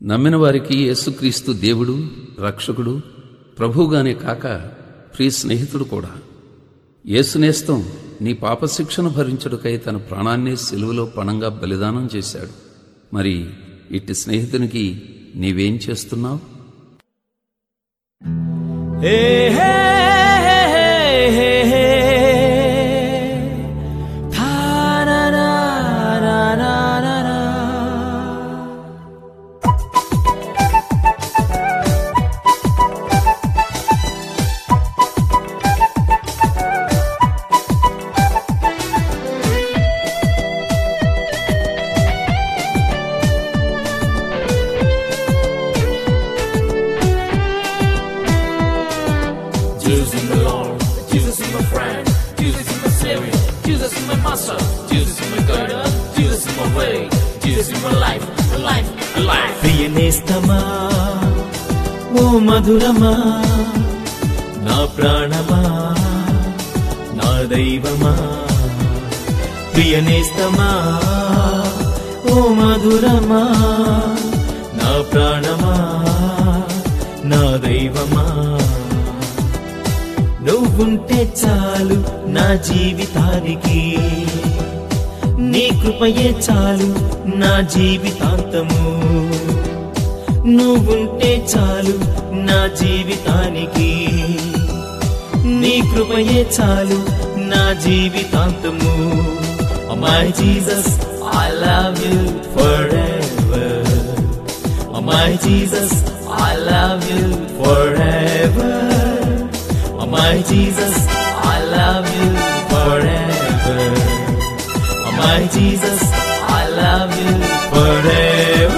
నమ్మిన వారికి యేసుక్రీస్తు దేవుడు రక్షకుడు ప్రభువుగానే కాక ప్రియ స్నేహితుడు కూడా యేసునేస్తం నీ పాపశిక్షను భరించుటకై తన ప్రాణాన్ని సిలువలో పణంగా బలిదానం చేశాడు మరి ఇట్టి స్నేహితునికి నీవేం చేస్తున్నావు Hey, hey, hey, hey, hey. Ta-na-na-na-na-na-na. Jesus is my Lord, Jesus is my friend, Jesus is my Savior, Jesus is my Master, Jesus is my guide, Jesus is my way, Jesus is my life, my life, my life. ప్రియనేస్తమా ఓ మధురమా నా ప్రాణమా నా దైవమా ప్రియనేస్తమా ఓ మధురమా నా ప్రాణమా నా దైవమా నువ్వుంటే చాలు నా జీవితానికి నీ కృపయే చాలు నా జీవితాంతము నువ్వుంటే చాలు నా జీవితానికి నీ కృపయే చాలు నా జీవితాంతము my Jesus I love you forever my Jesus I love you forever my Jesus I love you forever My Jesus, I love you forever.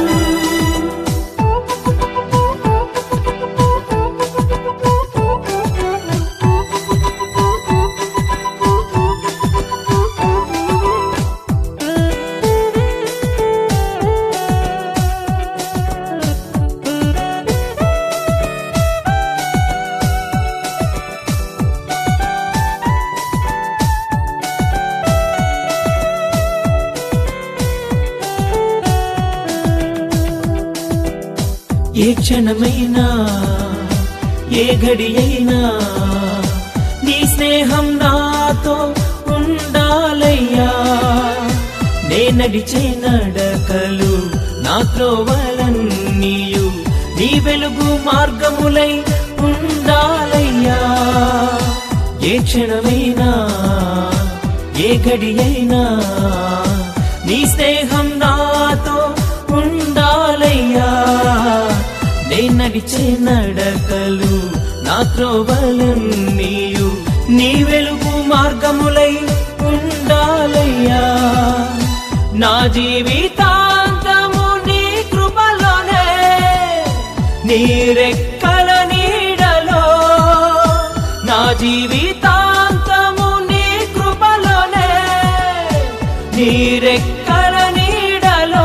ఏ క్షణమైనా ఏ గడి అయినా నీ స్నేహం నాతో ఉండాలయ్యా నే నడిచే నడకలు నా త్రోవలన్నీయు నీ వెలుగు మార్గములై ఉండాలయ్యా ఏ క్షణమైనా ఏ గడి అయినా నీ స్నేహం నాతో ఉండాలయ్యా నే నడిచే నడకలు నా త్రోవలన్నీయు నీ వెలుగు మార్గములై ఉండాలయ్యా నా జీవితాంతము నీ కృపలోనే నీ రెక్కల నీడలో నా జీవితాంతము నీ కృపలోనే నీ రెక్కల నీడలో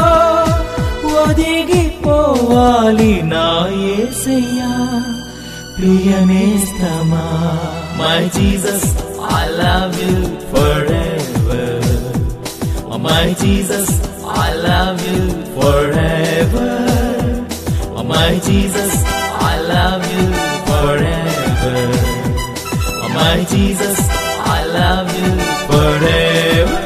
ఒదిగిపోవాలి నా యేసయ్యా ప్రియనేస్తమా my Jesus I love you forever my Jesus I love you forever my Jesus I love you forever my Jesus I love you forever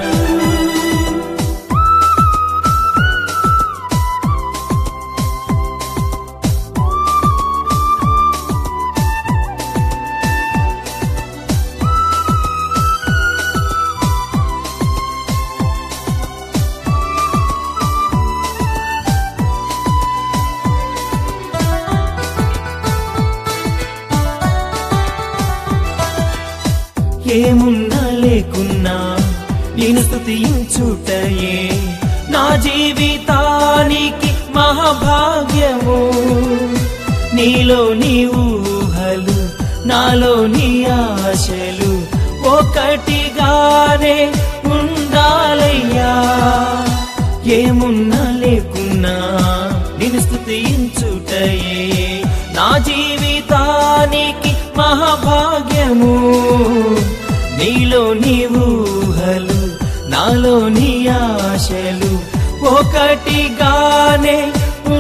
ఏమున్నా లేకున్నా నేను స్థుతించుటయే నా జీవితానికి మహాభాగ్యము నీలో నీ ఊహలు నాలో నీ ఆశలు ఒకటిగానే ఉండాలయ్యా ఏమున్నా లేకున్నా నేను స్థుతించుటయే నా జీవితానికి మహాభాగ్యము నీలో నీ ఊహలు నాలో నీ ఆశలు ఒకటిగానే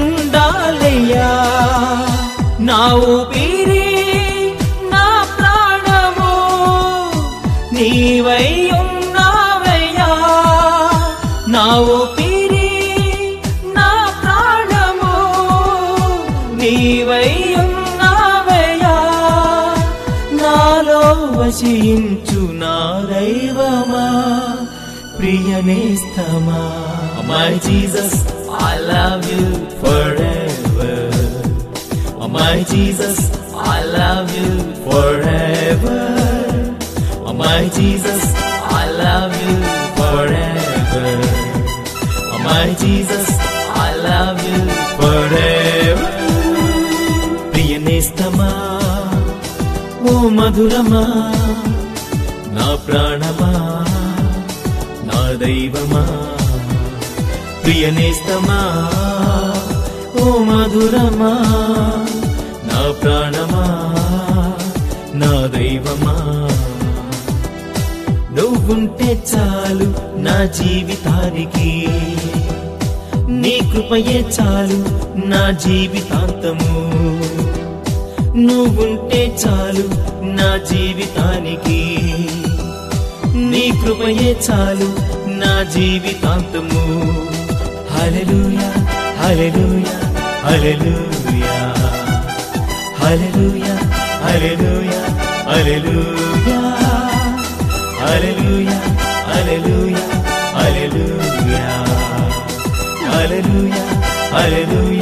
నా ఊపిరి నా ప్రాణము నీవై ఉన్నావయ్యా నా ఊపిరి నా ప్రాణము నీవై ఉన్నావయ్యా నాలో వశించు నా దైవమా ప్రియనేస్తమా my Jesus I love you forever Oh my Jesus, I love you forever. Oh my Jesus, I love you forever. Oh my Jesus, I love you forever. ప్రియనేస్తమా ఓ మధురమా నా ప్రాణమా నా దైవమా ప్రియనేస్తమా ఓ మధురమా నా ప్రాణమా నా దైవమా నువ్వుంటే చాలు నా జీవితానికి నీ కృపయే చాలు నా జీవితాంతము నువ్వుంటే చాలు నా జీవితానికి నీ కృపయే చాలు నా జీవితాంతము హల్లెలూయా హల్లెలూయా హల్లెలూయా హల్లెలూయా హల్లెలూయా హల్లెలూయా హల్లెలూయా హల్లెలూయా హల్లెలూయా హల్లెలూయా హల్లెలూయా